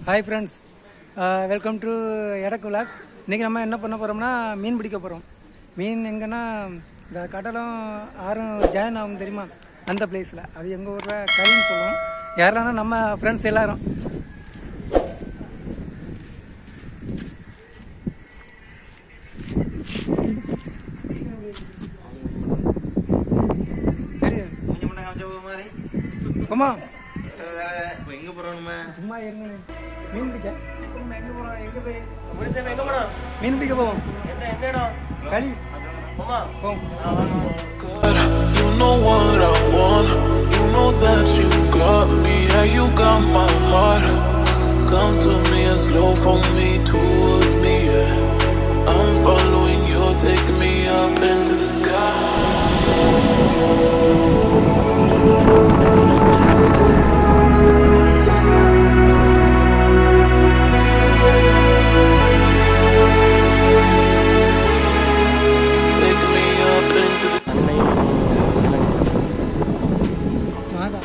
Hi friends welcome to Edakku vlogs இன்றைக்கி நம்ம என்ன பண்ண போகிறோம்னா மீன் பிடிக்க போகிறோம் மீன் எங்கன்னா இந்த கடலும் ஆறும் ஜாயின் ஆகும் தெரியுமா அந்த பிளேஸில் அது எங்கள் ஊரில் கலின்னு சொல்லுவோம் யாரெல்லாம் நம்ம ஃப்ரெண்ட்ஸ் எல்லாரும் சரி கொஞ்சம் மட்டும் காமிச்சா போதும் மாதிரி போமா வேற இப்போ எங்க போறோம் நம்ம சும்மா இருங்க மீன் பிடிக்க நம்ம எங்க போறோம் எங்க போய் மீன் பிடிக்க போவோம் களி போவோம் God, you know what I want. You know that you got me. Yeah, you got my heart. Come to me and slow for me towards me. Yeah, I'm following you. Take me up into the sky. Take me up into the வாடா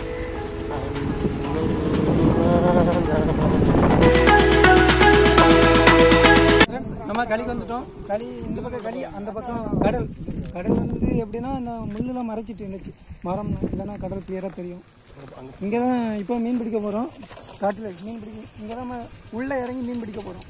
Friends, நம்ம களிக்கு வந்துட்டோம் களி இந்த பக்கம் களி அந்த பக்கம் கடல் கடல் வந்து எப்படின்னா அந்த முள்ளெல்லாம் மறைச்சிட்டு இருந்துச்சு மரம் இல்லைன்னா கடல் கிளியராக தெரியும் இங்கே தான் இப்போ மீன் பிடிக்க போகிறோம் காட்டில் மீன் பிடிக்க இங்கே தான் நம்ம உள்ளே இறங்கி மீன் பிடிக்க போகிறோம்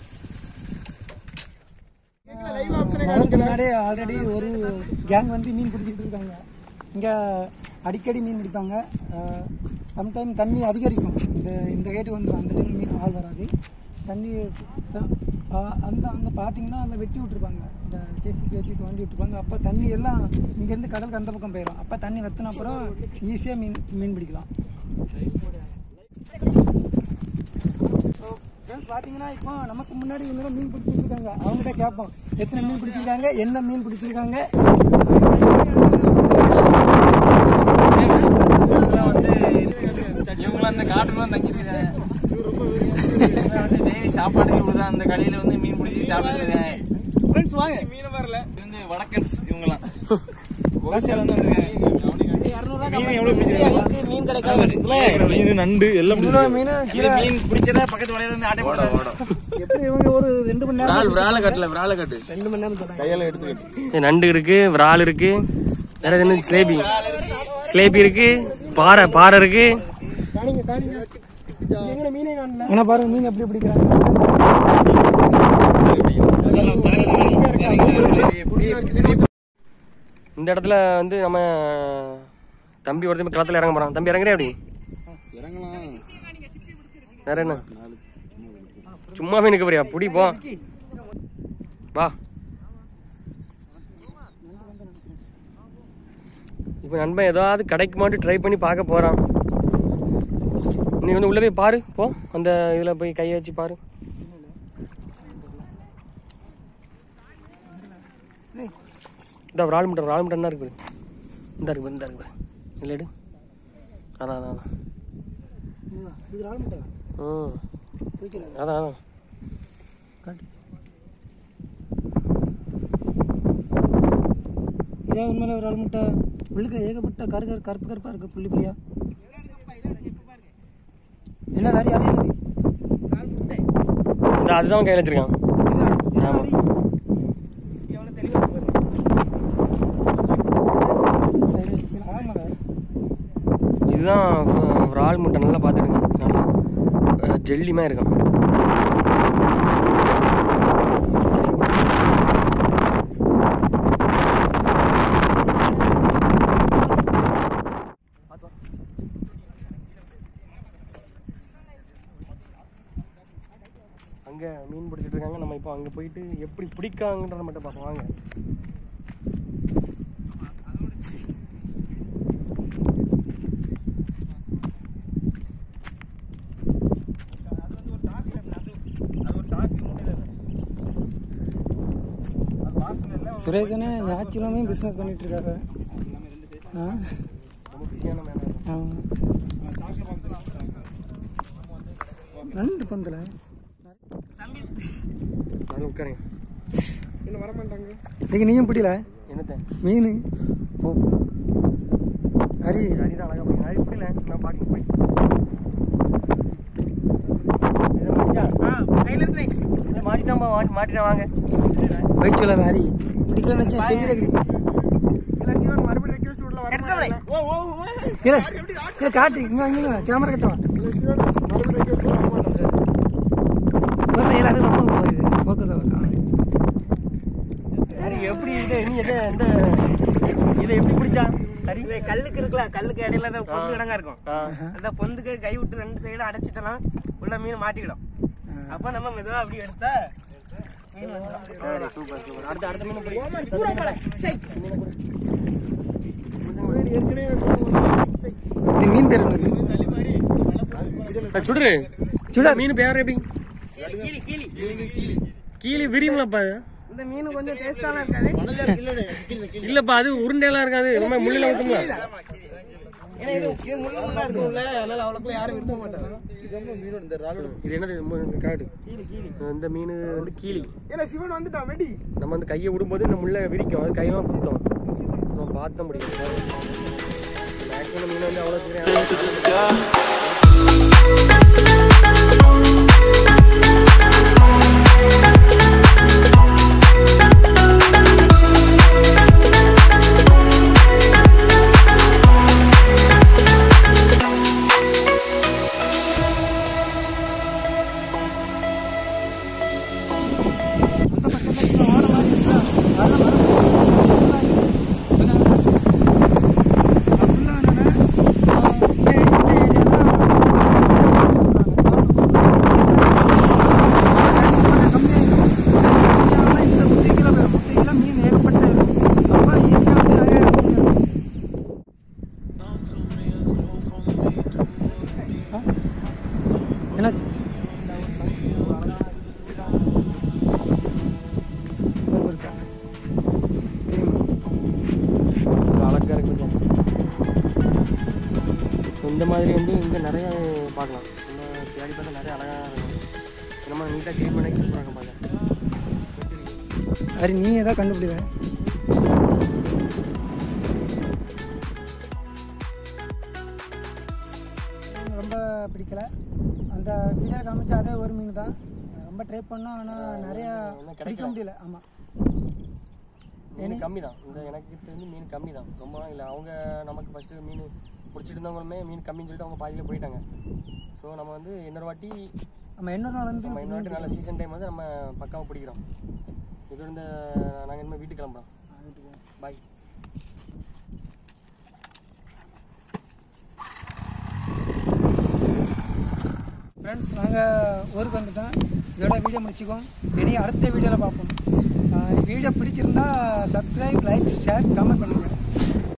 அதுக்கு முன்னாடியே ஆல்ரெடி ஒரு கேங் வந்து மீன் பிடிச்சிட்டு இருக்காங்க இங்கே அடிக்கடி மீன் பிடிப்பாங்க சம்டைம் தண்ணி அதிகரிக்கும் இந்த இந்த ரேட்டு வந்துடும் அந்த டைம் மீன் ஆள் வராது தண்ணி ச- ஆ, அந்த அங்கே பார்த்தீங்கன்னா அதில் வெட்டி விட்ருப்பாங்க இந்த ஜேசிபி வச்சு தோண்டி விட்டுருப்பாங்க அப்போ தண்ணி எல்லாம் இங்கேருந்து கடலுக்கு அந்த பக்கம் போயிடும் அப்போ தண்ணி வத்தின அப்புறம் ஈஸியாக மீன் மீன் பிடிக்கலாம் ஃப்ரெண்ட்ஸ் பார்த்தீங்கன்னா இப்போ நமக்கு முன்னாடி இவங்க மீன் பிடிச்சிட்டு இருக்காங்க அவங்ககிட்ட கேட்போம் எத்தனை மீன் பிடிச்சிருக்காங்க என்ன மீன் பிடிச்சிருக்காங்க இவங்களாம் அந்த காட்டுல தான் தங்கியிருக்காங்க வந்து டெய்லி சாப்பாடு இவ்வளவுதான் அந்த கடையில வந்து மீன் பிடிச்சி சாப்பிட்டு இருக்காங்க ஃப்ரெண்ட்ஸ் வாங்க மீன் வரல இது வந்து வடக்கன்ஸ் இவங்கலாம் கோசியால வந்து வந்திருக்காங்க மீன் எவ்வளவு பிடிச்சிருக்காங்க மீன் கிடைக்காது மீன் நண்டு எல்லாம் இவ்வளோ மீன் இது மீன் பிடிச்சத பக்கத்து வலையில இருந்து ஆட்டை போடுறாங்க எப்படி இவங்க ஒரு ரெண்டு மணி நேரம் விரால கட்டல விரால கட்டு ரெண்டு மணி நேரம் சொல்றாங்க கையால எடுத்துக்கிட்டு நண்டு இருக்கு விரால் இருக்கு வேற எது என்ன சிலேபி சிலேபி இருக்கு பாறை பாறை இருக்கு ஆனா பாருங்க மீன் எப்படி பிடிக்கிறாங்க இந்த இடத்துல வந்து நம்ம தம்பி ஒருத்தன் களத்துல இறங்க போறான் தம்பி இறங்குறே அப்படி வேற என்ன சும்மா மீனுக்கு போறியா புடி போ வா இப்போ நண்பன் ஏதாவது கடைக்கு மட்டும் ட்ரை பண்ணி பார்க்க போறான் நீ வந்து உள்ள போய் பாரு போ அந்த இதுல போய் கையை வச்சு பாரு இந்த விரால் முட்டை விரால் முட்டை என்ன இருக்கு பாரு. இந்த இருக்கு பாரு, இந்த இருக்கு பாரு. இதுல எடு அதான் அதான் அதான் இது ஆள் முட்டை ம் பிடிக்கிறாங்க அதான் அதான் காட்டு இதான் உண்மையில ஒரு ஆள் முட்டை உள்ளுக்க ஏகப்பட்ட கரு கரு கருப்பு கருப்பா இருக்கு புள்ளி புள்ளியா என்ன நரி அது என்னது இந்த அதுதான் அவன் கையில் வச்சிருக்கான் இதுதான், இதுதான் ஆமா. நரி. சரி, வச்சுக்கலாம். ஆமாடா. இதுதான் ச- விரால் முட்டை நல்லா பார்த்துடுங்க நல்லா அஹ், ஜெல்லிமா இருக்கும் அங்கே மீன் பிடிச்சிட்டு இருக்காங்க நம்ம இப்போ அங்கே போயிட்டு எப்படி பிடிக்காங்கன்றத மட்டும் பார்ப்போம் வாங்க சுரேஷனே ஞாயிற்றுக்கிழமை பிஸ்னஸ் பண்ணிட்டு இருக்காரு ஆ ரொம்ப பிஸியான மேலே ஆமாம் ரெண்டு பந்தில் நான் உட்காருங்க இன்னைக்கு நீயும் பிடில என்னத்த மீன் போ போ. ஹரி அரிதான் அழகா போய் அரி பிடில நான் பார்க்க போய் மாட்டிட்டாம்பா மாட்டி மாட்டிட்டேன் வாங்க ஒயிட் சொல்ல வேறி பிடிக்கலன்னு வச்சா செவியில கிடைக்கும் இல்லை இல்லை காட்டு இங்கே இங்கே கேமரா கட்டவா வரல இல்லை அது ரொம்ப போகுது ஃபோக்கஸ் ஆகும் சரி எப்படி இது நீ எதை எந்த இதை எப்படி பிடிச்சா சரி இது கல்லுக்கு இருக்கலாம் கல்லுக்கு இடையில தான் பொந்து இடங்கா இருக்கும் ஆ அந்த பொந்துக்கு கை விட்டு ரெண்டு சைடும் அடைச்சிட்டோம்னா உள்ள மீன் மாட்டிக்கிடும் அப்ப நம்ம மெதுவா அப்படி எடுத்தா மீன் வந்துடும் சூப்பர் சூப்பர் அடுத்த அடுத்த மீன் பிடி இது மீன் பேர் என்னது சுடுரு சுடா. மீன் பேர் எப்படி கீழி கீழி கீழே விரியும்லப்பா அது இந்த மீன் கொஞ்சம் டேஸ்டாலாம் இருக்காது இல்லப்பா அது உருண்டையெல்லாம் இருக்காது ரொம்ப முள்ளில ஊத்துங்களா ஏன்னா இது இது முள்ளு முள்ளா இருக்கும்ல அதனால அவ்வளோக்குள்ள யாரும் விரும்ப மாட்டாங்க இது என்னது மு- இந்த காடு இந்த மீன் வந்து கீழி நம்ம வந்து கையை விடும்போது இந்த முள்ளை விரிக்கும் அது கையெல்லாம் குத்தம் நம்ம பார்த்த முடியும் மேக்ஸிமம் மீன் வந்து அவ்வளோ சீக்கிரம் into the sky. அந்த பக்கத்தில் ஓட மாதிரி இருக்கா அதெல்லாம் மீன் ஏகப்பட்ட அப்போ ஈஸியாக வந்து நிறைய என்னாச்சு கோபம் இருக்கா தெரியுமா ஒரு அழகா இருக்கு இந்த மாதிரி வந்து இங்கே நிறைய பார்க்கலாம் நம்ம தேடி பார்த்தா நிறைய அழகாக இருக்கும் நம்ம நீட்டாக க்ளீன் பண்ணி கொடுக்குறாங்க பார்க்க சரி நீ ஏதாவது கண்டுபிடிவேன் ரொம்ப பிடிக்கல அந்த வீடியோ காமிச்ச அதே ஒரு மீன் தான் ரொம்ப ட்ரை பண்ணோம் ஆனால் நிறையா பிடிக்க முடியல ஆமாம் மீன் கம்மி தான் இந்த எனக்கு தெரிஞ்சு மீன் கம்மி தான் ரொம்பலாம் இல்லை அவங்க நமக்கு ஃபஸ்ட்டு மீன் பிடிச்சிட்டு இருந்தவங்களுமே மீன் கம்மின்னு சொல்லிட்டு அவங்க பாதியில் போயிட்டாங்க ஸோ நம்ம வந்து இன்னொரு வாட்டி நம்ம இன்னொரு நாள் வந்து நம்ம இன்னொரு வாட்டி நல்ல சீசன் டைம் வந்து நம்ம பக்காவாக பிடிக்கிறோம் இதோட இந்த நாங்கள் இனிமேல் வீட்டுக்கு கிளம்புறோம் பாய் ஃப்ரெண்ட்ஸ் நாங்கள் ஊருக்கு வந்துட்டோம் இதோட வீடியோ முடிச்சுக்கோம் இனி அடுத்த வீடியோவில் பார்ப்போம் வீடியோ பிடிச்சிருந்தா சப்ஸ்கிரைப் லைக் ஷேர் கமெண்ட் பண்ணுங்கள்